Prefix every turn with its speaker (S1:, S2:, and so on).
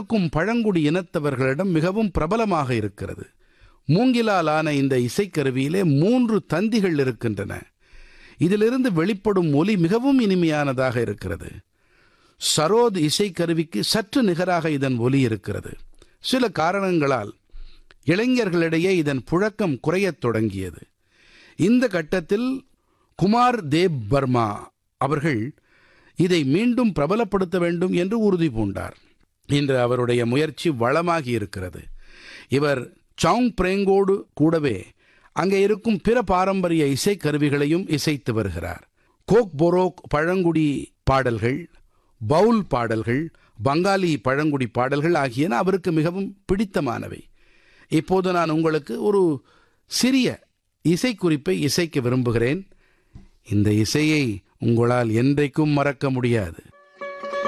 S1: இருக்கும் பழங்குடி இனத்தவர்களிடம் மிகவும் பிரபலமாக இருக்கிறது மூங்கிலால் ஆன இந்த இசைக்கருவியிலே மூன்று தந்திகள் இருக்கின்றன இதிலிருந்து வெளிப்படும் ஒலி மிகவும் இனிமையானதாக இருக்கிறது சரோத் இசைக்கருவிக்கு சற்று நிகராக இதன் ஒலி இருக்கிறது சில காரணங்களால் இளைஞர்களிடையே இதன் புழக்கம் குறையத் தொடங்கியது இந்த கட்டத்தில் குமார் தேவ் பர்மா அவர்கள் இதை மீண்டும் பிரபலப்படுத்த வேண்டும் என்று உறுதி பூண்டார் இன்று அவருடைய முயற்சி வளமாகி இருக்கிறது இவர் சாங் பிரேங்கோடு கூடவே அங்கே இருக்கும் பிற பாரம்பரிய இசைக்கருவிகளையும் இசைத்து வருகிறார் கோக் பொரோக் பழங்குடி பாடல்கள் பவுல் பாடல்கள் பங்காலி பழங்குடி பாடல்கள் ஆகியன அவருக்கு மிகவும் பிடித்தமானவை இப்போது நான் உங்களுக்கு ஒரு சிறிய இசைக்குறிப்பை இசைக்க விரும்புகிறேன் இந்த இசையை உங்களால் என்றைக்கும் மறக்க முடியாது